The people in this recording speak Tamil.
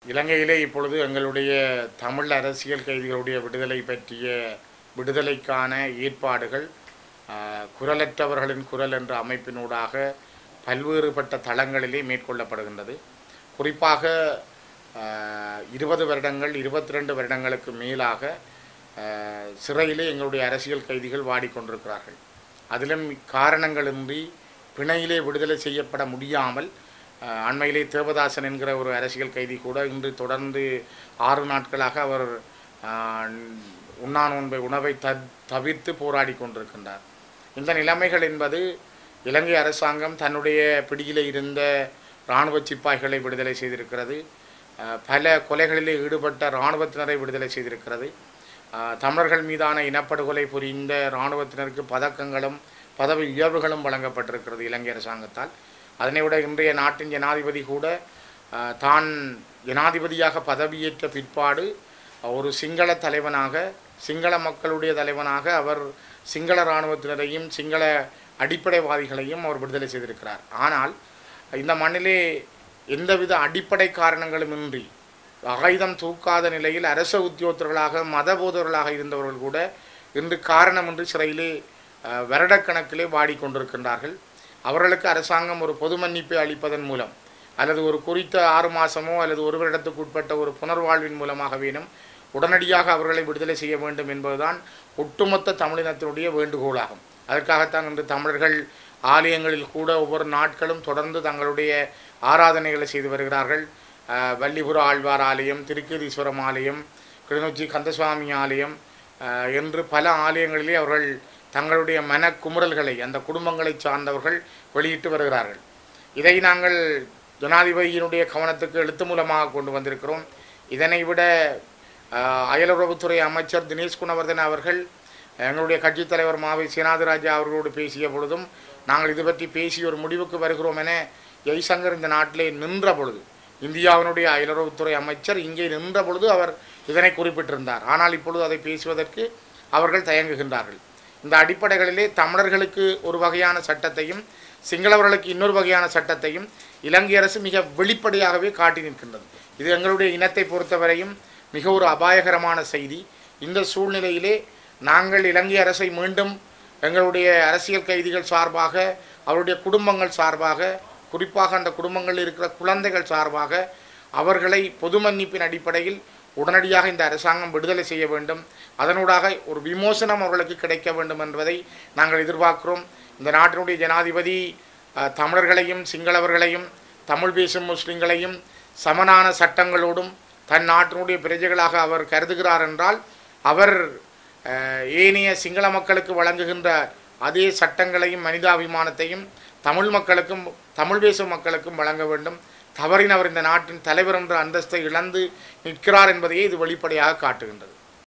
இலங்கையிலே இப்பொழுது எங்களுடைய தமிழ் அரசியல் கைதிகளுடைய விடுதலை பற்றிய விடுதலைக்கான ஏற்பாடுகள் ஆஹ், குரலற்றவர்களின் குரல் என்ற அமைப்பினூடாக பல்வேறுபட்ட தளங்களிலே மேற்கொள்ளப்படுகின்றது குறிப்பாக இருபது வருடங்கள் இருபத்தி ரெண்டு வருடங்களுக்கு மேலாக ஆஹ், சிறையிலே எங்களுடைய அரசியல் கைதிகள் வாடிக்கொண்டிருக்கிறார்கள் அதிலும் காரணங்களின்றி பிணையிலே விடுதலை செய்யப்பட முடியாமல் ஆஹ், அண்மையிலே தேவதாசன் என்கிற ஒரு அரசியல் கைதி கூட இன்று தொடர்ந்து ஆறு நாட்களாக அவர் ஆஹ், உண்ணா நோன்பை உணவை த தவிர்த்து போராடி கொண்டிருக்கின்றார் இந்த நிலைமைகள் என்பது இலங்கை அரசாங்கம் தன்னுடைய பிடியிலே இருந்த இராணுவ சிப்பாய்களை விடுதலை செய்திருக்கிறது ஆஹ், பல கொலைகளிலே ஈடுபட்ட இராணுவத்தினரை விடுதலை செய்திருக்கிறது ஆஹ், தமிழர்கள் மீதான இனப்படுகொலை புரிந்த இராணுவத்தினருக்கு பதக்கங்களும் பதவி உயர்வுகளும் வழங்கப்பட்டிருக்கிறது இலங்கை அரசாங்கத்தால் அதனை விட இன்றைய நாட்டின் ஜனாதிபதி கூட ஆஹ், தான் ஜனாதிபதியாக பதவியேற்ற பிற்பாடு ஒரு சிங்கள தலைவனாக சிங்கள மக்களுடைய தலைவனாக அவர் சிங்கள இராணுவத்தினரையும் சிங்கள அடிப்படைவாதிகளையும் அவர் விடுதலை செய்திருக்கிறார் ஆனால் இந்த மண்ணிலே எந்தவித அடிப்படை காரணங்களுமின்றி ஆயுதம் தூக்காத நிலையில் அரச உத்தியோகத்தர்களாக மதபோதர்களாக இருந்தவர்கள் கூட இன்று காரணமின்றி சிறையிலே அஹ், வருடக்கணக்கிலே வாடிக்கொண்டிருக்கின்றார்கள் அவர்களுக்கு அரசாங்கம் ஒரு பொது மன்னிப்பை அளிப்பதன் மூலம் அல்லது ஒரு குறித்த ஆறு மாதமோ அல்லது ஒரு வருடத்துக்கு உட்பட்ட ஒரு புனர்வாழ்வின் மூலமாக வேணும் உடனடியாக அவர்களை விடுதலை செய்ய வேண்டும் என்பதுதான் ஒட்டுமொத்த தமிழினத்தினுடைய வேண்டுகோளாகும் அதற்காகத்தான் இன்று தமிழர்கள் ஆலயங்களில் கூட ஒவ்வொரு நாட்களும் தொடர்ந்து தங்களுடைய ஆராதனைகளை செய்து வருகிறார்கள் அஹ், வள்ளிபுர ஆழ்வார் ஆலயம் திருக்கேதீஸ்வரம் ஆலயம் கிளிநொச்சி கந்தசுவாமி ஆலயம் அஹ், என்று பல ஆலயங்களிலே அவர்கள் தங்களுடைய மன குமுறல்களை அந்த குடும்பங்களை சார்ந்தவர்கள் வெளியிட்டு வருகிறார்கள் இதை நாங்கள் ஜனாதிபதியினுடைய கவனத்துக்கு எழுத்து மூலமாக கொண்டு வந்திருக்கிறோம் இதனை விட ஆஹ், அயலுறவுத்துறை அமைச்சர் தினேஷ் குணவர்தன் அவர்கள் எங்களுடைய கட்சித் தலைவர் மாவை சீனாதிராஜா அவர்களோடு பேசிய பொழுதும் நாங்கள் இது பற்றி பேசி ஒரு முடிவுக்கு வருகிறோம் என ஜெய்சங்கர் இந்த நாட்டிலே நின்ற பொழுது இந்தியாவினுடைய அயலுறவுத்துறை அமைச்சர் இங்கே நின்ற பொழுது அவர் இதனை குறிப்பிட்டிருந்தார் ஆனால் இப்பொழுது அதை பேசுவதற்கு அவர்கள் தயங்குகின்றார்கள் இந்த அடிப்படைகளிலே தமிழர்களுக்கு ஒரு வகையான சட்டத்தையும் சிங்களவர்களுக்கு இன்னொரு வகையான சட்டத்தையும் இலங்கை அரசு மிக வெளிப்படையாகவே காட்டி நிற்கின்றது இது எங்களுடைய இனத்தை பொறுத்தவரையும் மிக ஒரு அபாயகரமான செய்தி இந்த சூழ்நிலையிலே நாங்கள் இலங்கை அரசை மீண்டும் எங்களுடைய அரசியல் கைதிகள் சார்பாக அவருடைய குடும்பங்கள் சார்பாக குறிப்பாக அந்த குடும்பங்களில் இருக்கிற குழந்தைகள் சார்பாக அவர்களை பொது மன்னிப்பின் அடிப்படையில் உடனடியாக இந்த அரசாங்கம் விடுதலை செய்ய வேண்டும் அதனூடாக ஒரு விமோசனம் அவர்களுக்கு கிடைக்க வேண்டும் என்பதை நாங்கள் எதிர்பார்க்கிறோம் இந்த நாட்டினுடைய ஜனாதிபதி அஹ், தமிழர்களையும் சிங்களவர்களையும் தமிழ் பேசும் முஸ்லிம்களையும் சமனான சட்டங்களோடும் தன் நாட்டினுடைய பிரஜைகளாக அவர் கருதுகிறார் என்றால் அவர் அஹ், ஏனைய சிங்கள மக்களுக்கு வழங்குகின்ற அதே சட்டங்களையும் மனிதாபிமானத்தையும் தமிழ் மக்களுக்கும் தமிழ் பேசும் மக்களுக்கும் வழங்க வேண்டும் தவறினவர் இந்த நாட்டின் தலைவர் என்ற அந்தஸ்தை இழந்து நிற்கிறார் என்பதையே இது வெளிப்படையாக காட்டுகின்றது